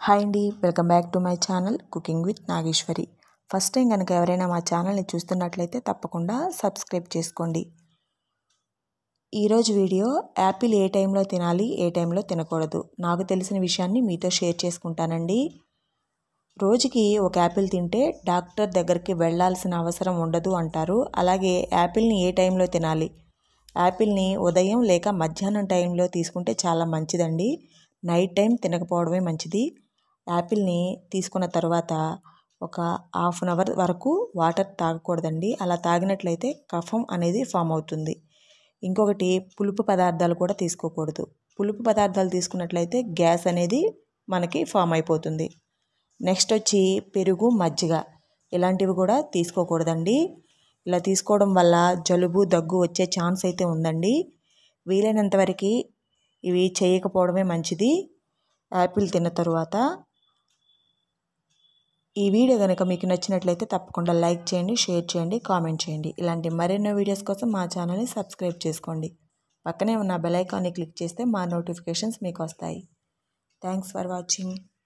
hi అండి welcome back to my channel cooking with Nageswari first time కనుక ఎవరైనా మా ఛానల్ని చూస్తున్నట్లయితే తప్పకుండా సబ్స్క్రైబ్ చేసుకోండి ఈరోజు వీడియో యాపిల్ ఏ టైంలో తినాలి ఏ టైంలో తినకూడదు నాకు తెలిసిన విషయాన్ని మీతో షేర్ చేసుకుంటానండి రోజుకి ఒక యాపిల్ తింటే డాక్టర్ దగ్గరికి వెళ్ళాల్సిన అవసరం ఉండదు అంటారు అలాగే యాపిల్ని ఏ టైంలో తినాలి యాపిల్ని ఉదయం లేక మధ్యాహ్నం టైంలో తీసుకుంటే చాలా మంచిదండి నైట్ టైం తినకపోవడమే మంచిది యాపిల్ని తీసుకున్న తర్వాత ఒక హాఫ్ అన్ అవర్ వరకు వాటర్ తాగకూడదండి అలా తాగినట్లయితే కఫం అనేది ఫామ్ అవుతుంది ఇంకొకటి పులుపు పదార్థాలు కూడా తీసుకోకూడదు పులుపు పదార్థాలు తీసుకున్నట్లయితే గ్యాస్ అనేది మనకి ఫామ్ అయిపోతుంది నెక్స్ట్ వచ్చి పెరుగు మజ్జిగ ఇలాంటివి కూడా తీసుకోకూడదండి ఇలా తీసుకోవడం వల్ల జలుబు దగ్గు వచ్చే ఛాన్స్ అయితే ఉందండి వీలైనంత వరకు ఇవి చేయకపోవడమే మంచిది యాపిల్ తిన్న తరువాత ఈ వీడియో కనుక మీకు నచ్చినట్లయితే తప్పకుండా లైక్ చేయండి షేర్ చేయండి కామెంట్ చేయండి ఇలాంటి మరెన్నో వీడియోస్ కోసం మా ఛానల్ని సబ్స్క్రైబ్ చేసుకోండి పక్కనే ఉన్న బెల్ ఐకాన్ని క్లిక్ చేస్తే మా నోటిఫికేషన్స్ మీకు వస్తాయి థ్యాంక్స్ ఫర్ వాచింగ్